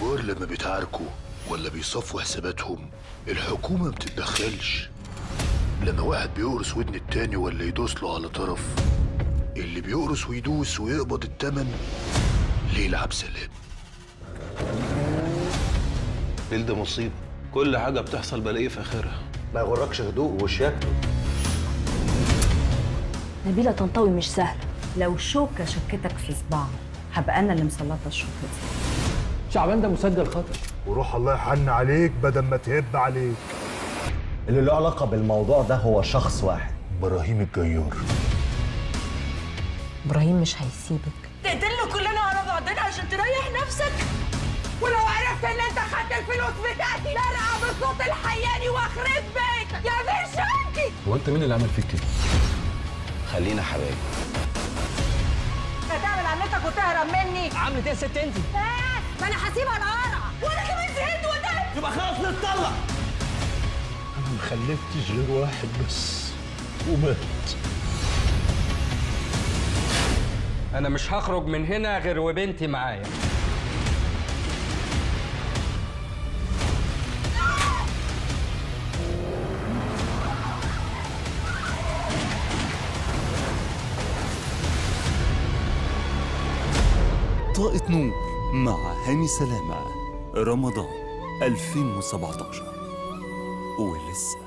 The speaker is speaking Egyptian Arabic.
الكبار لما بيتعاركوا ولا بيصفوا حساباتهم الحكومة ما بتتدخلش لما واحد بيقرص ودن التاني ولا يدوس له على طرف اللي بيقرص ويدوس ويقبض التمن ليه يلعب سلام ليل ده مصيبه كل حاجه بتحصل بلاقيه في اخرها ما يغركش هدوء وشياكته نبيلة طنطاوي مش سهلة لو شوكة شكتك في صباعي هبقى أنا اللي مسلطة الشوكة دي شعبان ده مسجل خطر وروح الله يحن عليك بدل ما تهب عليك اللي له علاقة بالموضوع ده هو شخص واحد براهيم الجيار إبراهيم مش هيسيبك تقتلنا كلنا على بعضنا عشان تريح نفسك ولو عرفت ان انت خدت الفلوس بتاعتي لارقع بالصوت الحياني واخرب بيتك يا برشامتي هو انت مين اللي عمل فيك كده خلينا حبايب هتعمل عملتك وتهرب مني عملت ايه يا ست انت؟ ما انا هسيبها القرع وانا كمان زهقت وده يبقى خلاص نتطلق انا ما خلفتش غير واحد بس ومات انا مش هخرج من هنا غير وبنتي معايا طاقة نور مع هاني سلامة رمضان 2017 ولسه